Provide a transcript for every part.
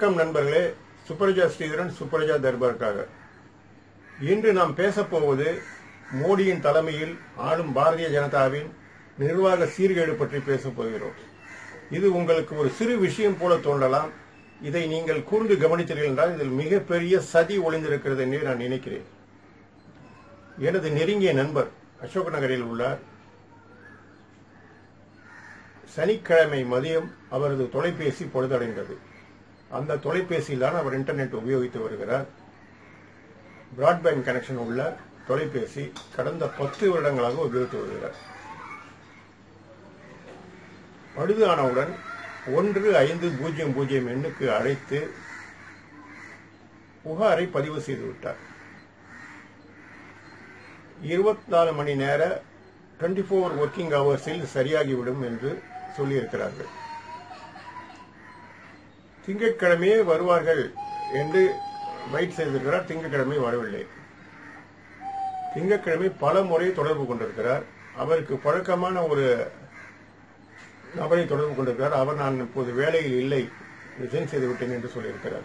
வணக்கம் நண்பர்களே சுப்பரஜா ஸ்ரீதரன் சுப்பரஜா தர்பாருக்காக இன்று நாம் பேசப்போவது மோடியின் தலைமையில் ஆளும் பாரதிய ஜனதாவின் நிர்வாக சீர்கேடு பற்றி பேசப் போகிறோம் இது உங்களுக்கு ஒரு சிறு விஷயம் போல தோன்றலாம் இதை நீங்கள் கூர்ந்து கவனித்தீர்கள் என்றால் இதில் மிகப்பெரிய சதி ஒளிந்திருக்கிறது என்று நான் நினைக்கிறேன் எனது நெருங்கிய நண்பர் அசோக் நகரில் உள்ளார் சனிக்கிழமை மதியம் அவரது தொலைபேசி பொழுதடைந்தது அந்த தொலைபேசியில் தான் அவர் இன்டர்நெட் உபயோகித்து வருகிறார் பிராட்பேண்ட் கனெக்ஷன் உள்ள தொலைபேசி கடந்த பத்து வருடங்களாக உபயோகித்து வருகிறார் பழுது ஆனவுடன் ஒன்று ஐந்து பூஜ்ஜியம் பூஜ்ஜியம் எண்ணுக்கு அழைத்து புகாரை பதிவு செய்து விட்டார் இருபத்தி நாலு மணி நேர டுவெண்ட்டி ஃபோர் ஒர்க்கிங் ஹவர்ஸில் சரியாகிவிடும் என்று சொல்லியிருக்கிறார்கள் திங்கட்கிழமையே வருவார்கள் என்று வெயிட் செய்திருக்கிறார் திங்கட்கிழமை வரவில்லை திங்கட்கிழமை பல முறை தொடர்பு கொண்டிருக்கிறார் அவருக்கு பழக்கமான ஒரு நபரை தொடர்பு கொண்டிருக்கிறார் அவர் நான் இப்போது வேலையில் இல்லை ரிசைன் செய்து விட்டேன் என்று சொல்லியிருக்கிறார்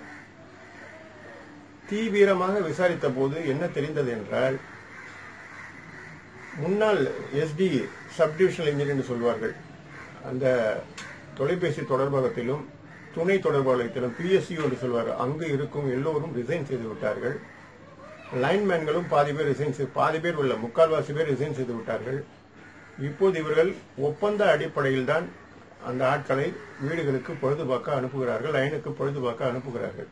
தீவிரமாக விசாரித்த போது என்ன தெரிந்தது என்றால் முன்னாள் எஸ்டி சப்டிவிஷனல் இன்ஜினியர் என்று சொல்வார்கள் அந்த தொலைபேசி தொடர்பகத்திலும் துணை தொடர்பாளத்திலும் பிஎஸ்சியூ என்று சொல்வார் அங்கு இருக்கும் எல்லோரும் ரிசைன் செய்து விட்டார்கள் லைன்மேன்களும் பாதி பேர் ரிசைன் செய்து பாதி பேர் உள்ள முக்கால்வாசி பேர் ரிசைன் செய்து விட்டார்கள் இப்போது இவர்கள் ஒப்பந்த அடிப்படையில் தான் அந்த ஆட்களை வீடுகளுக்கு பொழுதுபாக்க அனுப்புகிறார்கள் லைனுக்கு பொழுதுபாக்க அனுப்புகிறார்கள்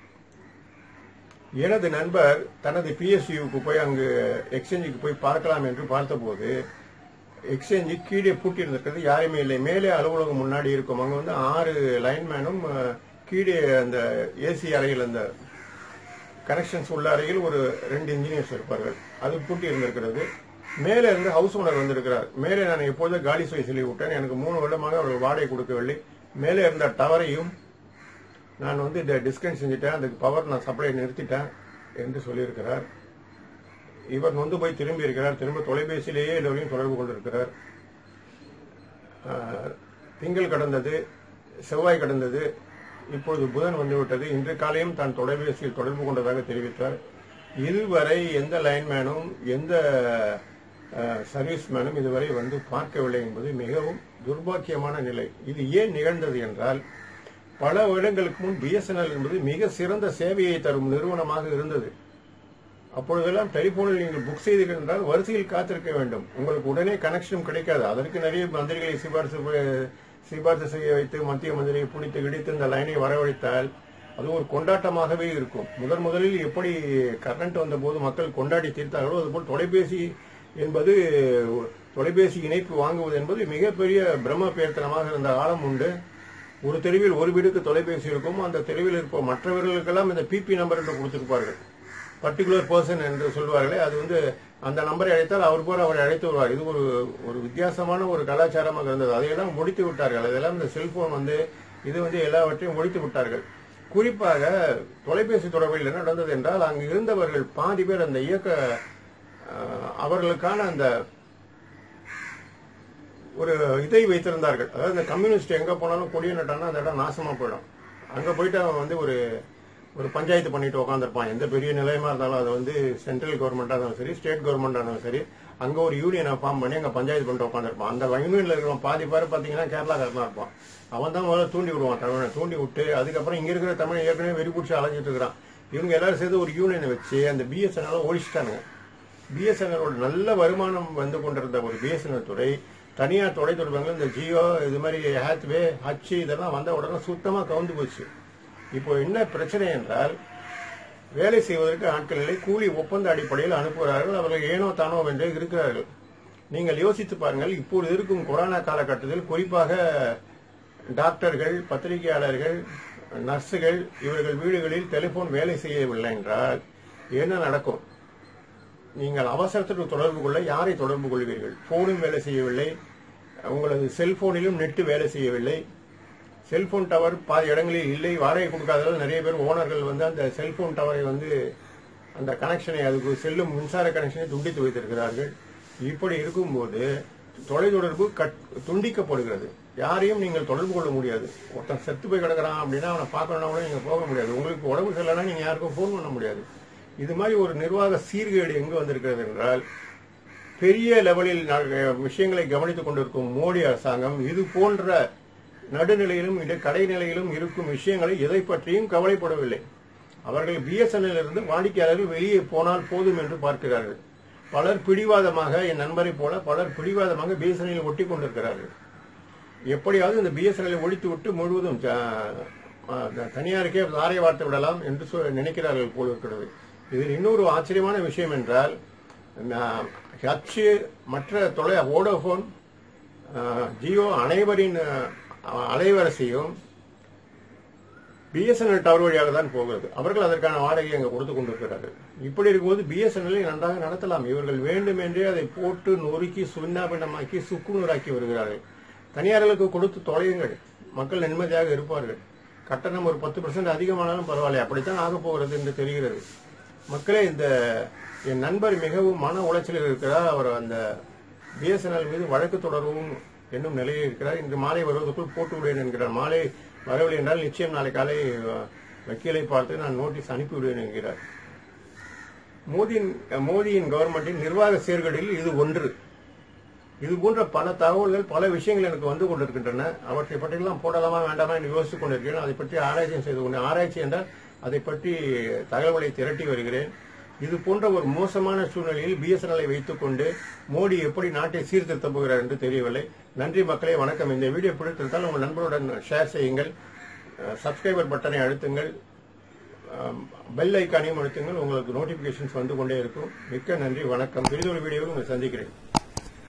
எனது நண்பர் தனது பிஎஸ்சியுக்கு போய் அங்கு எக்ஸ்சேஞ்சுக்கு போய் பார்க்கலாம் என்று பார்த்தபோது எக்ஸ்சேஞ்சு கீழே பூட்டியிருந்திருக்கிறது யாருமே இல்லை மேலே அலுவலகம் முன்னாடி இருக்கும் அங்க வந்து ஆறு லைன்மேனும் அஹ், கீழே அந்த ஏசி அறையில் அந்த கனெக்ஷன்ஸ் உள்ள அறையில் ஒரு ரெண்டு இன்ஜினியர்ஸ் இருப்பார்கள் அது பூட்டி இருந்திருக்கிறது மேலே இருந்து ஹவுஸ் ஓனர் வந்திருக்கிறார் மேலே நான் எப்போதும் காலி சொல்லி சொல்லி விட்டேன் எனக்கு மூணு வருடமாக அவர்கள் வாடகை கொடுக்கவில்லை மேலே இருந்த டவரையும் நான் வந்து டிஸ்கனெக்ட் செஞ்சுட்டேன் அதுக்கு பவர் நான் சப்ளை நிறுத்திட்டேன் என்று சொல்லியிருக்கிறார் இவர் நொந்து போய் திரும்பி இருக்கிறார் திரும்ப தொலைபேசியிலேயே எல்லோரையும் தொடர்பு கொண்டிருக்கிறார் ஆஹ், திங்கள் கடந்தது செவ்வாய் கடந்தது இப்பொழுது புதன் வந்துவிட்டது இன்று காலையும் தான் தொலைபேசியில் தொடர்பு கொண்டதாக தெரிவித்தார் இதுவரை எந்த லைன்மேனும் எந்த சர்வீஸ்மேனும் இதுவரை வந்து பார்க்கவில்லை என்பது மிகவும் துர்பாக்கியமான நிலை இது ஏன் நிகழ்ந்தது என்றால் பல வருடங்களுக்கு முன் பிஎஸ்என்எல் என்பது மிக சிறந்த சேவையை தரும் நிறுவனமாக இருந்தது அப்பொழுதெல்லாம் டெலிபோனில் நீங்கள் புக் செய்தீர்கள் என்றால் வரிசையில் காத்திருக்க வேண்டும் உங்களுக்கு உடனே கனெக்ஷனும் கிடைக்காது அதற்கு நிறைய மந்திரிகளை சிபாரிசு ப- சிபாரிசு செய்ய வைத்து மத்திய மந்திரியை பிடித்து இடித்து இந்த லைனை வரவழைத்தால் அது ஒரு கொண்டாட்டமாகவே இருக்கும் முதன் முதலில் எப்படி கரண்ட் வந்தபோது மக்கள் கொண்டாடி தீர்த்தார்களோ அதுபோல் தொலைபேசி என்பது தொலைபேசி இணைப்பு வாங்குவது என்பது மிகப்பெரிய பிரம்ம பேர்த்தனமாக இருந்த காலம் உண்டு ஒரு தெருவில் ஒரு வீடுக்கு தொலைபேசி இருக்கும் அந்த தெருவில் இருப்ப மற்றவர்களுக்கெல்லாம் இந்த பிபி நம்பர் என்று கொடுத்திருப்பார்கள் பர்டிகுலர் பர்சன் என்று சொல்வார்களே அது வந்து அந்த நம்பரை அழைத்தால் அவர் போல அவரை அழைத்து வருவார் இது ஒரு ஒரு வித்தியாசமான ஒரு கலாச்சாரமாக இருந்தது அதையெல்லாம் முடித்து விட்டார்கள் அதெல்லாம் இந்த செல்போன் வந்து இது வந்து எல்லாவற்றையும் முடித்து விட்டார்கள் குறிப்பாக தொலைபேசி தொடர்பில் என்ன நடந்தது என்றால் அங்கு இருந்தவர்கள் பாதி பேர் அந்த இயக்க அஹ், அவர்களுக்கான அந்த ஒரு இதை வைத்திருந்தார்கள் அதாவது இந்த கம்யூனிஸ்ட் எங்க போனாலும் கொடியை நட்டானா அந்த இடம் நாசமா போயிடும் அங்க போயிட்டு அவன் வந்து ஒரு ஒரு பஞ்சாயத்து பண்ணிட்டு உட்காந்துருப்பான் எந்த பெரிய நிலையமா இருந்தாலும் அது வந்து சென்ட்ரல் கவர்மெண்டா இருந்தாலும் சரி ஸ்டேட் கவர்மெண்டா இருந்தாலும் சரி அங்க ஒரு யூனியனை ஃபார்ம் பண்ணி அங்க பஞ்சாயத்து பண்ணிட்டு உட்காந்துருப்பான் அந்த யூனியன்ல இருக்கிற பாதி பேர் பாத்தீங்கன்னா கேரளாக்காரனா இருப்பான் அவன் தான் முதல்ல தூண்டி விடுவான் தமிழனை தூண்டி விட்டு அதுக்கப்புறம் இங்க இருக்கிற தமிழ் ஏற்கனவே வெறி பிடிச்சி அலைஞ்சிட்டு இருக்கிறான் இவங்க எல்லாரும் சேர்ந்து ஒரு யூனியனை வச்சு அந்த பிஎஸ்என்எல் ஒழிச்சிட்டாங்க பிஎஸ்என்எலோட நல்ல வருமானம் வந்து கொண்டிருந்த ஒரு பிஎஸ்என்எல் துறை தனியார் தொலை தொடர்புகள் இந்த ஜியோ இது மாதிரி ஹேத்வே ஹச்சு இதெல்லாம் வந்த உடனே சுத்தமா கவுந்து போச்சு இப்போ என்ன பிரச்சனை என்றால் வேலை செய்வதற்கு ஆட்கள் இல்லை கூலி ஒப்பந்த அடிப்படையில் அனுப்புகிறார்கள் அவர்கள் ஏனோ தானோ வென்றே இருக்கிறார்கள் நீங்கள் யோசித்து பாருங்கள் இப்போது இருக்கும் கொரோனா காலகட்டத்தில் குறிப்பாக டாக்டர்கள் பத்திரிகையாளர்கள் நர்ஸுகள் இவர்கள் வீடுகளில் டெலிபோன் வேலை செய்யவில்லை என்றால் என்ன நடக்கும் நீங்கள் அவசரத்துக்கு தொடர்பு கொள்ள யாரை தொடர்பு கொள்வீர்கள் போனும் வேலை செய்யவில்லை உங்களது செல்போனிலும் நெட்டு வேலை செய்யவில்லை செல்போன் டவர் பாதி இடங்களில் இல்லை வாடகை கொடுக்காததால் நிறைய பேர் ஓனர்கள் வந்து அந்த செல்போன் டவரை வந்து அந்த கனெக்ஷனை அதுக்கு செல்லும் மின்சார கனெக்ஷனை துண்டித்து வைத்திருக்கிறார்கள் இப்படி இருக்கும்போது தொலைத்தொடர்பு கட் துண்டிக்கப்படுகிறது யாரையும் நீங்கள் தொடர்பு கொள்ள முடியாது ஒருத்தன் செத்து போய் கிடக்குறான் அப்படின்னா அவனை பார்க்கணும்னா கூட நீங்க போக முடியாது உங்களுக்கு உடம்பு சரியில்லைன்னா நீங்க யாருக்கும் ஃபோன் பண்ண முடியாது இது மாதிரி ஒரு நிர்வாக சீர்கேடு எங்கு வந்திருக்கிறது என்றால் பெரிய லெவலில் ந- விஷயங்களை கவனித்துக் கொண்டிருக்கும் மோடி அரசாங்கம் இது போன்ற நடுநிலையிலும் இட கடைநிலையிலும் இருக்கும் விஷயங்களை எதை பற்றியும் கவலைப்படவில்லை அவர்கள் பிஎஸ்என்எல் இருந்து வாடிக்கையாளர்கள் வெளியே போனால் போதும் என்று பார்க்கிறார்கள் பலர் பிடிவாதமாக என் நண்பரை போல பலர் பிடிவாதமாக பிஎஸ்என்எல் ஒட்டி கொண்டிருக்கிறார்கள் எப்படியாவது இந்த பிஎஸ்என்எல் ஒழித்து விட்டு முழுவதும் த- அஹ், தனியாருக்கே தாரை வார்த்து விடலாம் என்று சொ- நினைக்கிறார்கள் போல் இருக்கிறது இதில் இன்னொரு ஆச்சரியமான விஷயம் என்றால் நான் ஹச் மற்ற தொலை வோடோபோன் அஹ், ஜியோ அனைவரின் அஹ், அலைவரிசையும் பிஎஸ்என்எல் டவர் வழியாக தான் போகிறது அவர்கள் அதற்கான வாடகையை அங்கே கொடுத்து கொண்டிருக்கிறார்கள் இப்படி இருக்கும்போது பிஎஸ்என்எல்லை நன்றாக நடத்தலாம் இவர்கள் வேண்டுமென்றே அதை போட்டு நொறுக்கி சுண்ணாபின்னமாக்கி சுக்குநூறாக்கி வருகிறார்கள் தனியார்களுக்கு கொடுத்து தொலையுங்கள் மக்கள் நிம்மதியாக இருப்பார்கள் கட்டணம் ஒரு பத்து பர்சன்ட் அதிகமானாலும் பரவாயில்லை அப்படித்தான் ஆகப் போகிறது என்று தெரிகிறது மக்களே இந்த என் நண்பர் மிகவும் மன உளைச்சலில் இருக்கிறார் அவர் அந்த பிஎஸ்என்எல் மீது வழக்கு தொடரவும் என்னும் நிலையில் இருக்கிறார் இன்று மாலை வருவதற்குள் போட்டு விடுவேன் என்கிறார் மாலை வரவில்லை என்றால் நிச்சயம் நாளை காலை அஹ், வக்கீலை பார்த்து நான் நோட்டீஸ் அனுப்பி விடுவேன் என்கிறார் மோதியின் மோடியின் கவர்மெண்டின் நிர்வாக சீர்கேடில் இது ஒன்று இது போன்ற பல தகவல்கள் பல விஷயங்கள் எனக்கு வந்து கொண்டிருக்கின்றன அவற்றை பற்றியெல்லாம் போடலாமா வேண்டாமா என்று யோசித்துக் கொண்டிருக்கிறேன் அதை பற்றி ஆராய்ச்சி செய்து கொண்டு ஆராய்ச்சி என்றால் அதை பற்றி தகவல்களை திரட்டி வருகிறேன் இது போன்ற ஒரு மோசமான சூழ்நிலையில் பிஎஸ்என்எல்லை வைத்துக் கொண்டு மோடி எப்படி நாட்டை சீர்திருத்தப் போகிறார் என்று தெரியவில்லை நன்றி மக்களே வணக்கம் இந்த வீடியோ பிடித்திருந்தால் உங்கள் நண்பருடன் ஷேர் செய்யுங்கள் சப்ஸ்கிரைபர் பட்டனை அழுத்துங்கள் பெல் ஐக்கானையும் அழுத்துங்கள் உங்களுக்கு நோட்டிபிகேஷன்ஸ் வந்து கொண்டே இருக்கும் மிக்க நன்றி வணக்கம் பெரிதொரு வீடியோவில் உங்களை சந்திக்கிறேன்